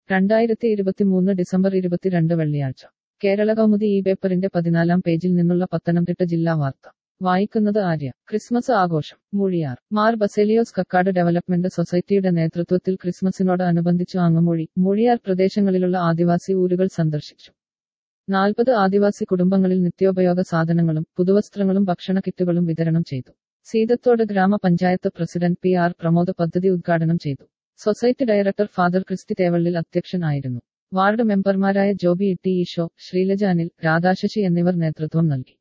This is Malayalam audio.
രണ്ടായിരത്തി ഇരുപത്തിമൂന്ന് ഡിസംബർ ഇരുപത്തിരണ്ട് വെള്ളിയാഴ്ച കേരള കൗമുദി ഈ പേപ്പറിന്റെ പതിനാലാം പേജിൽ നിന്നുള്ള പത്തനംതിട്ട ജില്ലാ വാർത്ത വായിക്കുന്നത് ആര്യ ക്രിസ്മസ് ആഘോഷം മൂഴിയാർ മാർ ബസേലിയോസ് കക്കാട് ഡെവലപ്മെന്റ് സൊസൈറ്റിയുടെ നേതൃത്വത്തിൽ ക്രിസ്മസിനോട് അനുബന്ധിച്ചു ആങ്ങമൂഴി മൂഴിയാർ പ്രദേശങ്ങളിലുള്ള ആദിവാസി ഊരുകൾ സന്ദർശിച്ചു നാൽപ്പത് ആദിവാസി കുടുംബങ്ങളിൽ നിത്യോപയോഗ സാധനങ്ങളും പുതുവസ്ത്രങ്ങളും ഭക്ഷണ കിറ്റുകളും വിതരണം ചെയ്തു സീതത്തോട് ഗ്രാമപഞ്ചായത്ത് പ്രസിഡന്റ് പി ആർ പ്രമോദ് പദ്ധതി ഉദ്ഘാടനം ചെയ്തു society director father Christy Thevallil അധ്യക്ഷനായിരുന്നു വാർഡ് മെമ്പർമാരായ ജോബി ഇട്ടി ഈശോ ശ്രീലജ അനിൽ രാധാശശി എന്നിവർ നേതൃത്വം നൽകി